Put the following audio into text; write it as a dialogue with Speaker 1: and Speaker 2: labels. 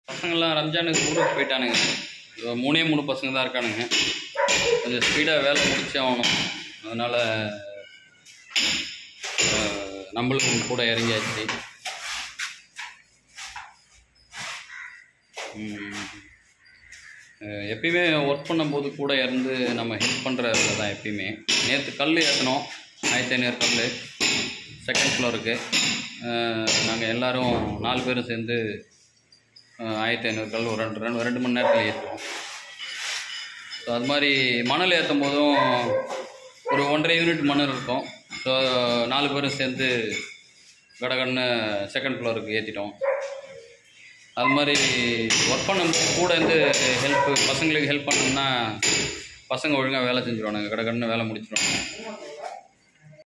Speaker 1: பசங்கள்லாம் ரம்ஜானுக்கு ஊருக்கு போயிட்டானுங்க இதோ மூணே மூணு பசங்க தான் இருக்கானுங்க கொஞ்சம் ஸ்பீடாக வேலை முடிச்சே ஆகணும் அதனால் நம்மளும் கூட இறங்கியாச்சு ம். அஹ் எப்பயுமே ஒர்க் பண்ணும்போது கூட இருந்து நம்ம ஹெல்ப் பண்ணுறதுல தான் எப்பயுமே நேற்று கல் ஏற்றினோம் ஆயிரத்தி ஐநூறு கல் செகண்ட் ஃப்ளோருக்கு நாங்கள் எல்லாரும் நாலு பேரும் சேர்ந்து அஹ் ஆயிரத்தி ஐநூறு கல் ஒரு ரெண்டு ரெண்டு ரெண்டு மணி நேரத்தில் ஏற்றுவோம் ஸோ அது மாதிரி மணல் ஏற்றும் போதும் ஒரு ஒன்றரை யூனிட் மணல் இருக்கும் ஸோ நாலு பேரும் சேர்ந்து கடகடன்னு செகண்ட் ஃப்ளோருக்கு ஏற்றிட்டோம் அது மாதிரி ஒர்க் பண்ணும்போது கூட இருந்து ஹெல்ப் பசங்களுக்கு ஹெல்ப் பண்ணோம்னா பசங்க ஒழுங்காக வேலை செஞ்சுருவானுங்க கடகடன்னு வேலை முடிச்சிருவாங்க